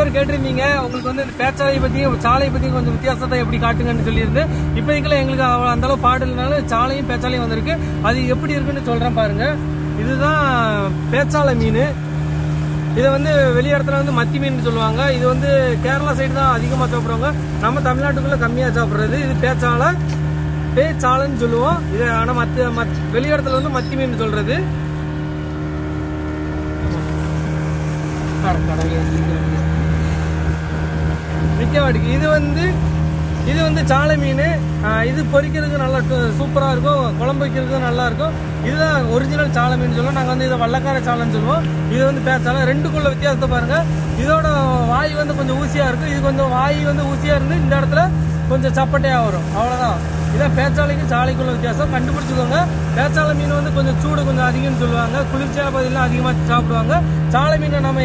பேர் கேட்டிருந்தீங்க உங்களுக்கு வந்து இந்த பேச்சாலை பத்தியும் சாலை பத்தியும் கொஞ்சம் வித்தியாசத்தை எப்படி காட்டுங்கன்னு சொல்லியிருந்து இப்போதைக்குள்ள எங்களுக்கு அவ்வளவு அந்த அளவு பாடு இல்லைனாலும் சாலையும் பேச்சாலையும் வந்திருக்கு அது எப்படி இருக்குன்னு சொல்றேன் பாருங்க இதுதான் பேச்சாலை மீன் இதை வந்து வெளி இடத்துல வந்து மத்தி மீன் சொல்லுவாங்க இது வந்து கேரளா சைடு தான் அதிகமாக சாப்பிடுவாங்க நம்ம தமிழ்நாட்டுக்குள்ள கம்மியாக சாப்பிட்றது இது பேச்சாலை பேச்சாலைன்னு சொல்லுவோம் இது ஆனால் மற்ற மத் வெளி இடத்துல வந்து மத்தி மீன் சொல்றது நிக்க மாட்டேங்குது இது வந்து இது வந்து சாலை மீன் ஆஹ் இது பொரிக்கிறதுக்கு நல்லா சூப்பராக இருக்கும் குழம்பு வைக்கிறதுக்கு நல்லா இருக்கும் இதுதான் ஒரிஜினல் சாலை மீன் சொல்லுவோம் நாங்கள் வந்து இதை வள்ளக்கார சாலைன்னு சொல்லுவோம் இது வந்து பேச்சாலை ரெண்டுக்குள்ள வித்தியாசத்தை பாருங்க இதோட வாய் வந்து கொஞ்சம் ஊசியாக இருக்கும் இது கொஞ்சம் வாய் வந்து ஊசியாக இருந்து இந்த இடத்துல கொஞ்சம் சப்பட்டையாக வரும் அவ்வளோதான் இதான் பேச்சாலைக்கும் சாலைக்குள்ள வித்தியாசம் கண்டுபிடிச்சிக்கோங்க பேச்சாலை மீன் வந்து கொஞ்சம் சூடு கொஞ்சம் அதிகம்னு சொல்லுவாங்க குளிர்ச்சியான பகுதியெல்லாம் அதிகமாக சாப்பிடுவாங்க சாலை மீனை நம்ம